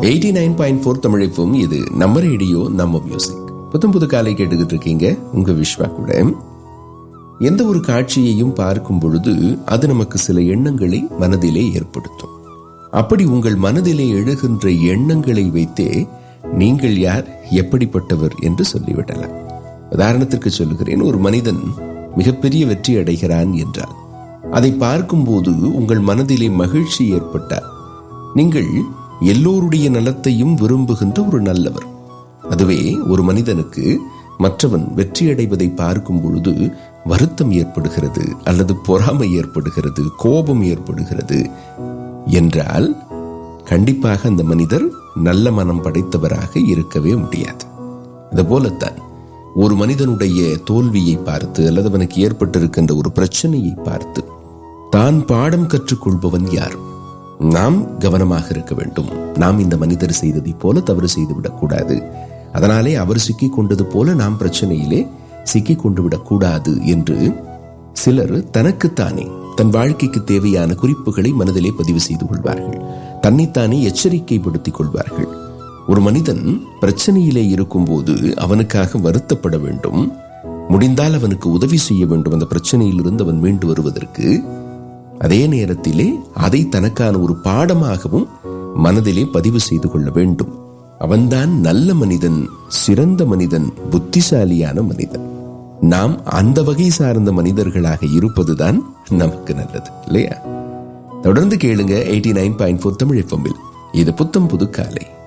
eighty nine point four தமிழைப்பும் இது நம்ம ரேடியோ நம்ம மியூசிக் புத்தம் புது காலை கேட்டுக்கிட்டு இருக்கீங்க உங்க விஸ்வா கூட எந்த ஒரு காட்சியையும் பார்க்கும் பொழுது அது நமக்கு சில எண்ணங்களை மனதிலே ஏற்படுத்தும் அப்படி உங்கள் மனதிலே எழுகின்ற எண்ணங்களை வைத்தே நீங்கள் யார் எப்படிப்பட்டவர் என்று சொல்லிவிடலாம் உதாரணத்திற்கு சொல்லுகிறேன் ஒரு மனிதன் மிகப்பெரிய வெற்றி அடைகிறான் என்றால் அதை பார்க்கும்போது உங்கள் மனதிலே மகிழ்ச்சி ஏற்பட்டால் நீங்கள் எல்லோருடைய நலத்தையும் விரும்புகின்ற ஒரு நல்லவர் அதுவே ஒரு மனிதனுக்கு மற்றவன் வெற்றியடைவதை பார்க்கும் பொழுது வருத்தம் ஏற்படுகிறது அல்லது பொறாமை ஏற்படுகிறது கோபம் ஏற்படுகிறது என்றால் கண்டிப்பாக அந்த மனிதர் நல்ல மனம் படைத்தவராக இருக்கவே முடியாது அதுபோலத்தான் ஒரு மனிதனுடைய தோல்வியை பார்த்து அல்லது அவனுக்கு ஏற்பட்டிருக்கின்ற ஒரு பிரச்சனையை பார்த்து தான் பாடம் கற்றுக்கொள்பவன் யார் நாம் கவனமாக இருக்க வேண்டும் நாம் இந்த மனிதர் செய்ததை போல தவறு செய்துவிடக் கூடாது அதனாலே அவர் சிக்கிக் கொண்டது போல நாம் பிரச்சனையிலே சிக்கிக் கொண்டு விடக்கூடாது என்று சிலர் தனக்குத்தானே தன் வாழ்க்கைக்கு தேவையான குறிப்புகளை மனதிலே பதிவு செய்து கொள்வார்கள் தன்னைத்தானே எச்சரிக்கைப்படுத்திக் கொள்வார்கள் ஒரு மனிதன் பிரச்சனையிலே இருக்கும்போது அவனுக்காக வருத்தப்பட வேண்டும் முடிந்தால் அவனுக்கு உதவி செய்ய வேண்டும் அந்த பிரச்சனையிலிருந்து அவன் மீண்டு வருவதற்கு அதே நேரத்திலே அதை தனக்கான ஒரு பாடமாகவும் மனதிலே பதிவு செய்து கொள்ள வேண்டும் அவன்தான் நல்ல மனிதன் சிறந்த மனிதன் புத்திசாலியான மனிதன் நாம் அந்த வகை சார்ந்த மனிதர்களாக இருப்பதுதான் நமக்கு நல்லது இல்லையா தொடர்ந்து கேளுங்க eighty nine point four Tamil எஃப்எம்மில் இது புத்தம் புது காலை